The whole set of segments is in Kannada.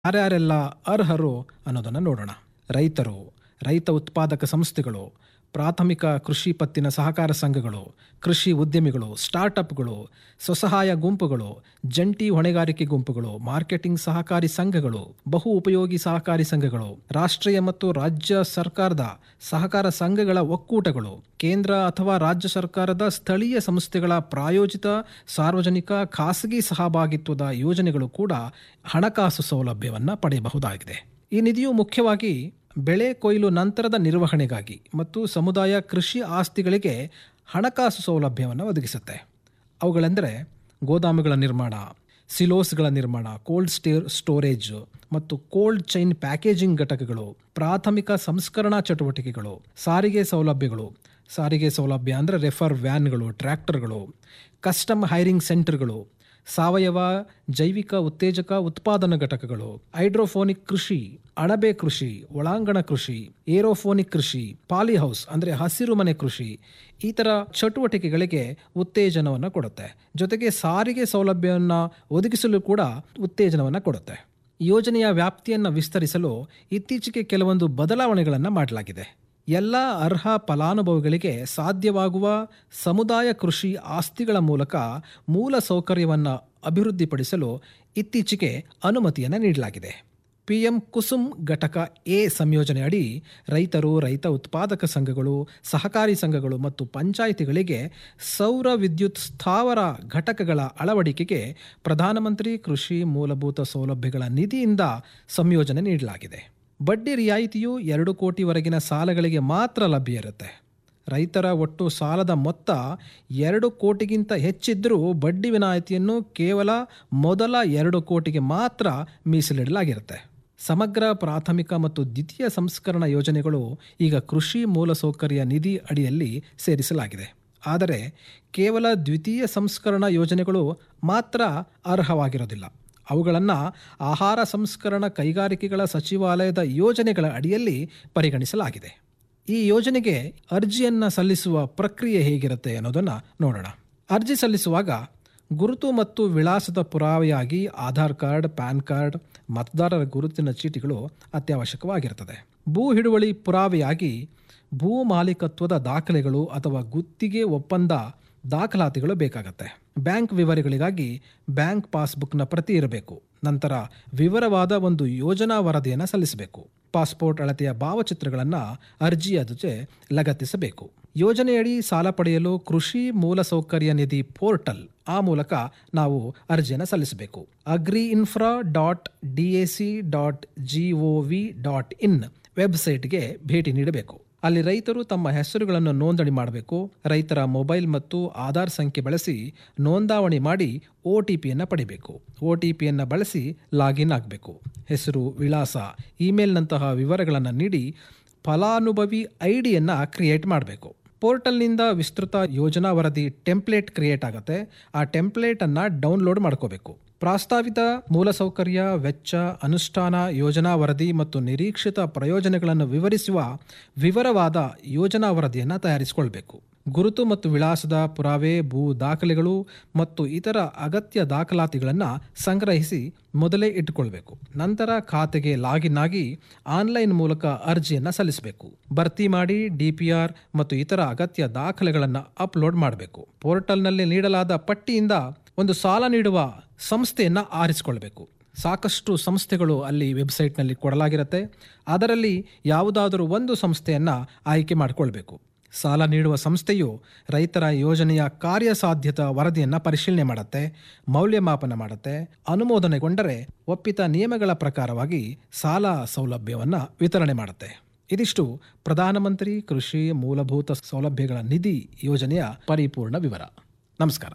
ಯಾರ್ಯಾರೆಲ್ಲ ಅರ್ಹರು ಅನ್ನೋದನ್ನು ನೋಡೋಣ ರೈತರು ರೈತ ಉತ್ಪಾದಕ ಸಂಸ್ಥೆಗಳು ಪ್ರಾಥಮಿಕ ಕೃಷಿ ಪತ್ತಿನ ಸಹಕಾರ ಸಂಘಗಳು ಕೃಷಿ ಉದ್ಯಮಿಗಳು ಸ್ಟಾರ್ಟಪ್ಗಳು ಸ್ವಸಹಾಯ ಗುಂಪುಗಳು ಜಂಟಿ ಹೊಣೆಗಾರಿಕೆ ಗುಂಪುಗಳು ಮಾರ್ಕೆಟಿಂಗ್ ಸಹಕಾರಿ ಸಂಘಗಳು ಬಹು ಉಪಯೋಗಿ ಸಹಕಾರಿ ಸಂಘಗಳು ರಾಷ್ಟ್ರೀಯ ಮತ್ತು ರಾಜ್ಯ ಸರ್ಕಾರದ ಸಹಕಾರ ಸಂಘಗಳ ಒಕ್ಕೂಟಗಳು ಕೇಂದ್ರ ಅಥವಾ ರಾಜ್ಯ ಸರ್ಕಾರದ ಸ್ಥಳೀಯ ಸಂಸ್ಥೆಗಳ ಪ್ರಾಯೋಜಿತ ಸಾರ್ವಜನಿಕ ಖಾಸಗಿ ಸಹಭಾಗಿತ್ವದ ಯೋಜನೆಗಳು ಕೂಡ ಹಣಕಾಸು ಸೌಲಭ್ಯವನ್ನು ಪಡೆಯಬಹುದಾಗಿದೆ ಈ ನಿಧಿಯು ಮುಖ್ಯವಾಗಿ ಬೆಳೆ ಕೊಯ್ಲು ನಂತರದ ನಿರ್ವಹಣೆಗಾಗಿ ಮತ್ತು ಸಮುದಾಯ ಕೃಷಿ ಆಸ್ತಿಗಳಿಗೆ ಹಣಕಾಸು ಸೌಲಭ್ಯವನ್ನು ಒದಗಿಸುತ್ತೆ ಅವುಗಳೆಂದರೆ ಗೋದಾಮುಗಳ ನಿರ್ಮಾಣ ಸಿಲೋಸ್ಗಳ ನಿರ್ಮಾಣ ಕೋಲ್ಡ್ ಸ್ಟೇರ್ ಸ್ಟೋರೇಜ್ ಮತ್ತು ಕೋಲ್ಡ್ ಚೈನ್ ಪ್ಯಾಕೇಜಿಂಗ್ ಘಟಕಗಳು ಪ್ರಾಥಮಿಕ ಸಂಸ್ಕರಣಾ ಚಟುವಟಿಕೆಗಳು ಸಾರಿಗೆ ಸೌಲಭ್ಯಗಳು ಸಾರಿಗೆ ಸೌಲಭ್ಯ ಅಂದರೆ ರೆಫರ್ ವ್ಯಾನ್ಗಳು ಟ್ರ್ಯಾಕ್ಟರ್ಗಳು ಕಸ್ಟಮ್ ಹೈರಿಂಗ್ ಸೆಂಟರ್ಗಳು ಸಾವಯವ ಜೈವಿಕ ಉತ್ತೇಜಕ ಉತ್ಪಾದನಾ ಘಟಕಗಳು ಹೈಡ್ರೋಫೋನಿಕ್ ಕೃಷಿ ಅಣಬೆ ಕೃಷಿ ಒಳಾಂಗಣ ಕೃಷಿ ಏರೋಫೋನಿಕ್ ಕೃಷಿ ಪಾಲಿಹೌಸ್ ಅಂದರೆ ಹಸಿರು ಮನೆ ಕೃಷಿ ಈ ಥರ ಚಟುವಟಿಕೆಗಳಿಗೆ ಉತ್ತೇಜನವನ್ನು ಕೊಡುತ್ತೆ ಜೊತೆಗೆ ಸಾರಿಗೆ ಸೌಲಭ್ಯವನ್ನು ಒದಗಿಸಲು ಕೂಡ ಉತ್ತೇಜನವನ್ನು ಕೊಡುತ್ತೆ ಯೋಜನೆಯ ವ್ಯಾಪ್ತಿಯನ್ನು ವಿಸ್ತರಿಸಲು ಇತ್ತೀಚೆಗೆ ಕೆಲವೊಂದು ಬದಲಾವಣೆಗಳನ್ನು ಮಾಡಲಾಗಿದೆ ಎಲ್ಲ ಅರ್ಹ ಫಲಾನುಭವಿಗಳಿಗೆ ಸಾಧ್ಯವಾಗುವ ಸಮುದಾಯ ಕೃಷಿ ಆಸ್ತಿಗಳ ಮೂಲಕ ಮೂಲ ಸೌಕರ್ಯವನ್ನು ಅಭಿವೃದ್ಧಿಪಡಿಸಲು ಇತ್ತೀಚೆಗೆ ಅನುಮತಿಯನ್ನು ನೀಡಲಾಗಿದೆ ಪಿಎಂ ಕುಸುಮ್ ಘಟಕ ಎ ಸಂಯೋಜನೆ ಅಡಿ ರೈತರು ರೈತ ಉತ್ಪಾದಕ ಸಂಘಗಳು ಸಹಕಾರಿ ಸಂಘಗಳು ಮತ್ತು ಪಂಚಾಯಿತಿಗಳಿಗೆ ಸೌರ ವಿದ್ಯುತ್ ಸ್ಥಾವರ ಘಟಕಗಳ ಅಳವಡಿಕೆಗೆ ಪ್ರಧಾನಮಂತ್ರಿ ಕೃಷಿ ಮೂಲಭೂತ ಸೌಲಭ್ಯಗಳ ನಿಧಿಯಿಂದ ಸಂಯೋಜನೆ ನೀಡಲಾಗಿದೆ ಬಡ್ಡಿ ರಿಯಾಯಿತಿಯು ಎರಡು ಕೋಟಿವರೆಗಿನ ಸಾಲಗಳಿಗೆ ಮಾತ್ರ ಲಭ್ಯ ಇರುತ್ತೆ ರೈತರ ಒಟ್ಟು ಸಾಲದ ಮೊತ್ತ ಎರಡು ಕೋಟಿಗಿಂತ ಹೆಚ್ಚಿದ್ದರೂ ಬಡ್ಡಿ ವಿನಾಯಿತಿಯನ್ನು ಕೇವಲ ಮೊದಲ ಎರಡು ಕೋಟಿಗೆ ಮಾತ್ರ ಮೀಸಲಿಡಲಾಗಿರುತ್ತೆ ಸಮಗ್ರ ಪ್ರಾಥಮಿಕ ಮತ್ತು ದ್ವಿತೀಯ ಸಂಸ್ಕರಣ ಯೋಜನೆಗಳು ಈಗ ಕೃಷಿ ಮೂಲಸೌಕರ್ಯ ನಿಧಿ ಅಡಿಯಲ್ಲಿ ಸೇರಿಸಲಾಗಿದೆ ಆದರೆ ಕೇವಲ ದ್ವಿತೀಯ ಸಂಸ್ಕರಣ ಯೋಜನೆಗಳು ಮಾತ್ರ ಅರ್ಹವಾಗಿರೋದಿಲ್ಲ ಅವುಗಳನ್ನು ಆಹಾರ ಸಂಸ್ಕರಣ ಕೈಗಾರಿಕೆಗಳ ಸಚಿವಾಲಯದ ಯೋಜನೆಗಳ ಅಡಿಯಲ್ಲಿ ಪರಿಗಣಿಸಲಾಗಿದೆ ಈ ಯೋಜನೆಗೆ ಅರ್ಜಿಯನ್ನು ಸಲ್ಲಿಸುವ ಪ್ರಕ್ರಿಯೆ ಹೇಗಿರುತ್ತೆ ಅನ್ನೋದನ್ನು ನೋಡೋಣ ಅರ್ಜಿ ಸಲ್ಲಿಸುವಾಗ ಗುರುತು ಮತ್ತು ವಿಳಾಸದ ಪುರಾವೆಯಾಗಿ ಆಧಾರ್ ಕಾರ್ಡ್ ಪ್ಯಾನ್ ಕಾರ್ಡ್ ಮತದಾರರ ಗುರುತಿನ ಚೀಟಿಗಳು ಅತ್ಯವಶ್ಯಕವಾಗಿರುತ್ತದೆ ಭೂ ಹಿಡುವಳಿ ಪುರಾವೆಯಾಗಿ ಭೂ ಮಾಲೀಕತ್ವದ ದಾಖಲೆಗಳು ಅಥವಾ ಗುತ್ತಿಗೆ ಒಪ್ಪಂದ ದಾಖಲಾತಿಗಳು ಬೇಕಾಗತ್ತೆ ಬ್ಯಾಂಕ್ ವಿವರಗಳಿಗಾಗಿ ಬ್ಯಾಂಕ್ ಪಾಸ್ಬುಕ್ನ ಪ್ರತಿ ಇರಬೇಕು ನಂತರ ವಿವರವಾದ ಒಂದು ಯೋಜನಾ ವರದಿಯನ್ನು ಸಲ್ಲಿಸಬೇಕು ಪಾಸ್ಪೋರ್ಟ್ ಅಳತೆಯ ಭಾವಚಿತ್ರಗಳನ್ನು ಅರ್ಜಿಯ ಜೊತೆ ಲಗತ್ತಿಸಬೇಕು ಯೋಜನೆಯಡಿ ಸಾಲ ಪಡೆಯಲು ಕೃಷಿ ಮೂಲಸೌಕರ್ಯ ನಿಧಿ ಪೋರ್ಟಲ್ ಆ ಮೂಲಕ ನಾವು ಅರ್ಜಿಯನ್ನು ಸಲ್ಲಿಸಬೇಕು agri infra dot D A C dot G O V dot in ವೆಬ್ಸೈಟ್ಗೆ ಭೇಟಿ ನೀಡಬೇಕು ಅಲ್ಲಿ ರೈತರು ತಮ್ಮ ಹೆಸರುಗಳನ್ನು ನೋಂದಣಿ ಮಾಡಬೇಕು ರೈತರ ಮೊಬೈಲ್ ಮತ್ತು ಆಧಾರ್ ಸಂಖ್ಯೆ ಬಳಸಿ ನೋಂದಾವಣಿ ಮಾಡಿ ಒ ಟಿ ಪಿಯನ್ನು ಪಡಿಬೇಕು ಒ ಟಿ ಪಿಯನ್ನು ಬಳಸಿ ಲಾಗಿನ್ ಆಗಬೇಕು ಹೆಸರು ವಿಳಾಸ ಇಮೇಲ್ನಂತಹ ವಿವರಗಳನ್ನು ನೀಡಿ ಫಲಾನುಭವಿ ಐ ಡಿಯನ್ನು ಕ್ರಿಯೇಟ್ ಮಾಡಬೇಕು ಪೋರ್ಟಲ್ನಿಂದ ವಿಸ್ತೃತ ಯೋಜನಾ ವರದಿ ಟೆಂಪ್ಲೇಟ್ ಕ್ರಿಯೇಟ್ ಆಗುತ್ತೆ ಆ ಟೆಂಪ್ಲೇಟನ್ನು ಡೌನ್ಲೋಡ್ ಮಾಡ್ಕೋಬೇಕು ಪ್ರಾಸ್ತಾವಿತ ಮೂಲಸೌಕರ್ಯ ವೆಚ್ಚ ಅನುಷ್ಠಾನ ಯೋಜನಾ ವರದಿ ಮತ್ತು ನಿರೀಕ್ಷಿತ ಪ್ರಯೋಜನಗಳನ್ನು ವಿವರಿಸುವ ವಿವರವಾದ ಯೋಜನಾ ವರದಿಯನ್ನು ತಯಾರಿಸಿಕೊಳ್ಬೇಕು ಗುರುತು ಮತ್ತು ವಿಳಾಸದ ಪುರಾವೆ ಭೂ ದಾಖಲೆಗಳು ಮತ್ತು ಇತರ ಅಗತ್ಯ ದಾಖಲಾತಿಗಳನ್ನು ಸಂಗ್ರಹಿಸಿ ಮೊದಲೇ ಇಟ್ಟುಕೊಳ್ಬೇಕು ನಂತರ ಖಾತೆಗೆ ಲಾಗಿನ್ ಆಗಿ ಆನ್ಲೈನ್ ಮೂಲಕ ಅರ್ಜಿಯನ್ನು ಸಲ್ಲಿಸಬೇಕು ಭರ್ತಿ ಮಾಡಿ ಡಿಪಿಆರ್ ಮತ್ತು ಇತರ ಅಗತ್ಯ ದಾಖಲೆಗಳನ್ನು ಅಪ್ಲೋಡ್ ಮಾಡಬೇಕು ಪೋರ್ಟಲ್ನಲ್ಲಿ ನೀಡಲಾದ ಪಟ್ಟಿಯಿಂದ ಒಂದು ಸಾಲ ನೀಡುವ ಸಂಸ್ಥೆಯನ್ನು ಆರಿಸಿಕೊಳ್ಬೇಕು ಸಾಕಷ್ಟು ಸಂಸ್ಥೆಗಳು ಅಲ್ಲಿ ವೆಬ್ಸೈಟ್ನಲ್ಲಿ ಕೊಡಲಾಗಿರುತ್ತೆ ಅದರಲ್ಲಿ ಯಾವುದಾದರೂ ಒಂದು ಸಂಸ್ಥೆಯನ್ನು ಆಯ್ಕೆ ಮಾಡಿಕೊಳ್ಬೇಕು ಸಾಲ ನೀಡುವ ಸಂಸ್ಥೆಯು ರೈತರ ಯೋಜನೆಯ ಕಾರ್ಯಸಾಧ್ಯತಾ ವರದಿಯನ್ನು ಪರಿಶೀಲನೆ ಮಾಡುತ್ತೆ ಮೌಲ್ಯಮಾಪನ ಮಾಡುತ್ತೆ ಅನುಮೋದನೆಗೊಂಡರೆ ಒಪ್ಪಿತ ನಿಯಮಗಳ ಪ್ರಕಾರವಾಗಿ ಸಾಲ ಸೌಲಭ್ಯವನ್ನು ವಿತರಣೆ ಮಾಡುತ್ತೆ ಇದಿಷ್ಟು ಪ್ರಧಾನಮಂತ್ರಿ ಕೃಷಿ ಮೂಲಭೂತ ಸೌಲಭ್ಯಗಳ ನಿಧಿ ಯೋಜನೆಯ ಪರಿಪೂರ್ಣ ವಿವರ ನಮಸ್ಕಾರ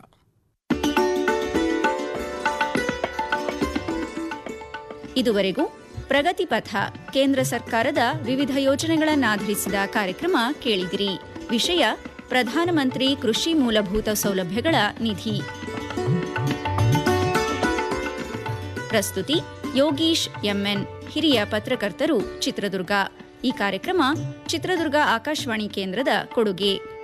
ಇದುವರೆಗೂ ಪ್ರಗತಿ ಪಥ ಕೇಂದ್ರ ಸರ್ಕಾರದ ವಿವಿಧ ಯೋಜನೆಗಳನ್ನಾಧರಿಸಿದ ಕಾರ್ಯಕ್ರಮ ಕೇಳಿದಿರಿ ವಿಷಯ ಪ್ರಧಾನಮಂತ್ರಿ ಕೃಷಿ ಮೂಲಭೂತ ಸೌಲಭ್ಯಗಳ ನಿಧಿ ಪ್ರಸ್ತುತಿ ಯೋಗೀಶ್ ಎಂಎನ್ ಹಿರಿಯ ಪತ್ರಕರ್ತರು ಚಿತ್ರದುರ್ಗ ಈ ಕಾರ್ಯಕ್ರಮ ಚಿತ್ರದುರ್ಗ ಆಕಾಶವಾಣಿ ಕೇಂದ್ರದ ಕೊಡುಗೆ